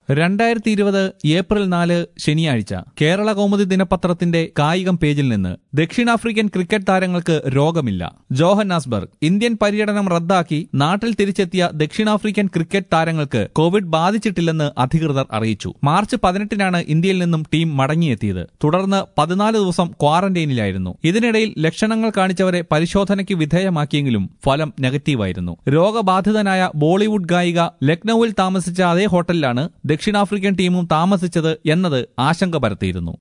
രണ്ടായിരത്തി ഇരുപത് ഏപ്രിൽ നാല് ശനിയാഴ്ച കേരള കൗമുദി ദിനപത്രത്തിന്റെ കായികം പേജിൽ നിന്ന് ദക്ഷിണാഫ്രിക്കൻ ക്രിക്കറ്റ് താരങ്ങൾക്ക് രോഗമില്ല ജോഹൻ ആസ്ബർഗ് ഇന്ത്യൻ പര്യടനം റദ്ദാക്കി നാട്ടിൽ തിരിച്ചെത്തിയ ദക്ഷിണാഫ്രിക്കൻ ക്രിക്കറ്റ് താരങ്ങൾക്ക് കോവിഡ് ബാധിച്ചിട്ടില്ലെന്ന് അധികൃതർ അറിയിച്ചു മാർച്ച് പതിനെട്ടിനാണ് ഇന്ത്യയിൽ നിന്നും ടീം മടങ്ങിയെത്തിയത് തുടർന്ന് പതിനാല് ദിവസം ക്വാറന്റൈനിലായിരുന്നു ഇതിനിടയിൽ ലക്ഷണങ്ങൾ കാണിച്ചവരെ പരിശോധനയ്ക്ക് വിധേയമാക്കിയെങ്കിലും ഫലം നെഗറ്റീവായിരുന്നു രോഗബാധിതനായ ബോളിവുഡ് ഗായിക ലക്നൌവിൽ താമസിച്ച അതേ ഹോട്ടലിലാണ് ദക്ഷിണാഫ്രിക്കൻ ടീമും താമസിച്ചത് എന്നത് ആശങ്ക പരത്തിയിരുന്നു